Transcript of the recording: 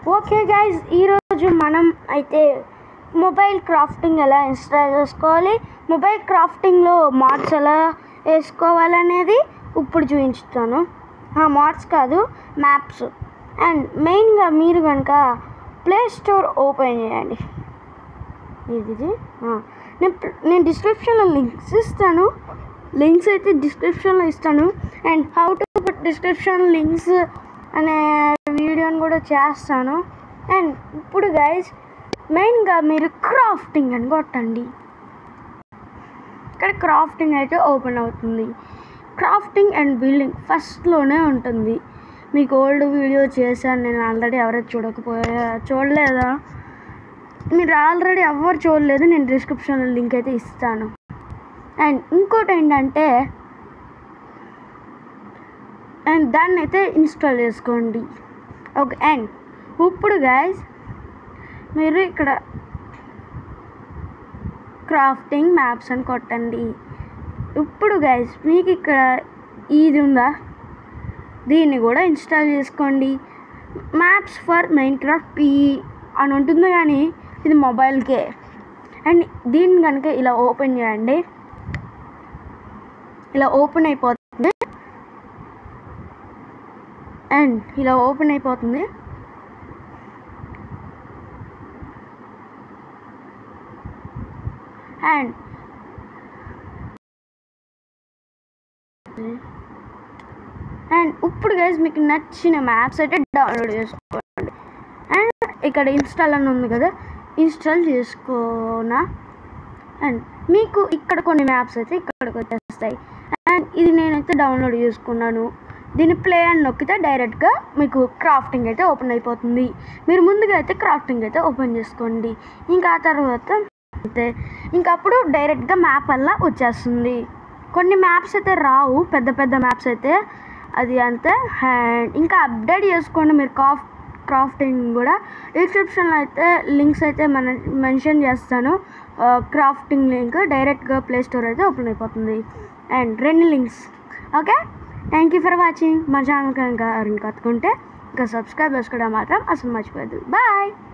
Okay guys ఈరోజు మనం అయితే మొబైల్ క్రాఫ్టింగ్ ఎలా ఇన్స్టాల్ చేసుకోవాలి మొబైల్ క్రాఫ్టింగ్లో మాడ్స్ ఎలా వేసుకోవాలనేది ఇప్పుడు చూపించుతాను మాడ్స్ కాదు మ్యాప్స్ అండ్ మెయిన్గా మీరు కనుక ప్లే స్టోర్ ఓపెన్ చేయండి ఇది ఇది. ఆ. నేను నేను డిస్క్రిప్షన్లో లింక్స్ ఇస్తాను లింక్స్ అయితే డిస్క్రిప్షన్లో ఇస్తాను and how to put description links అనే వీడియోని కూడా చేస్తాను అండ్ ఇప్పుడు గైజ్ మెయిన్గా మీరు క్రాఫ్టింగ్ అని కొట్టండి ఇక్కడ క్రాఫ్టింగ్ అయితే ఓపెన్ అవుతుంది క్రాఫ్టింగ్ అండ్ బిల్డింగ్ ఫస్ట్లోనే ఉంటుంది మీకు ఓల్డ్ వీడియో చేశాను నేను ఆల్రెడీ ఎవరైతే చూడకపోయా చూడలేదా మీరు ఆల్రెడీ ఎవరు చూడలేదు నేను డిస్క్రిప్షన్లో లింక్ అయితే ఇస్తాను అండ్ ఇంకోటి ఏంటంటే అండ్ దాన్ని అయితే ఇన్స్టాల్ చేసుకోండి ఓకే అండ్ ఇప్పుడు గైస్ మీరు ఇక్కడ క్రాఫ్టింగ్ మ్యాప్స్ అని కొట్టండి ఇప్పుడు గైస్ మీకు ఇక్కడ ఇది ఉందా దీన్ని కూడా ఇన్స్టాల్ చేసుకోండి maps for Minecraft P అని ఉంటుంది కానీ ఇది మొబైల్కే అండ్ దీన్ని కనుక ఇలా ఓపెన్ చేయండి ఇలా ఓపెన్ అయిపోతుంది అండ్ ఇలా ఓపెన్ అయిపోతుంది అండ్ అండ్ ఇప్పుడు గైస్ మీకు నచ్చిన మ్యాప్స్ అయితే డౌన్లోడ్ చేసుకోండి అండ్ ఇక్కడ ఇన్స్టాల్ అని ఉంది కదా ఇన్స్టాల్ చేసుకోనా అండ్ మీకు ఇక్కడ కొన్ని మ్యాప్స్ అయితే ఇక్కడికి వచ్చేస్తాయి అండ్ ఇది నేనైతే డౌన్లోడ్ చేసుకున్నాను దీన్ని ప్లే అని నొక్కితే డైరెక్ట్గా మీకు క్రాఫ్టింగ్ అయితే ఓపెన్ అయిపోతుంది మీరు ముందుగా అయితే క్రాఫ్టింగ్ అయితే ఓపెన్ చేసుకోండి ఇంకా ఆ తర్వాత అంతే ఇంకా అప్పుడు డైరెక్ట్గా మ్యాప్ వల్ల వచ్చేస్తుంది కొన్ని మ్యాప్స్ అయితే రావు పెద్ద పెద్ద మ్యాప్స్ అయితే అది అంతే అండ్ ఇంకా అప్డేట్ చేసుకోండి మీరు కాఫ్ క్రాఫ్టింగ్ కూడా డిస్క్రిప్షన్లో అయితే లింక్స్ అయితే మన మెన్షన్ చేస్తాను క్రాఫ్టింగ్ లింక్ డైరెక్ట్గా ప్లే స్టోర్ అయితే ఓపెన్ అయిపోతుంది అండ్ రెండు links okay thank you for watching మా ఛానల్ కనుక ఎవరిని కట్టుకుంటే ఇంకా సబ్స్క్రైబ్ చేసుకోవడం మాత్రం అసలు మర్చిపోద్దు బాయ్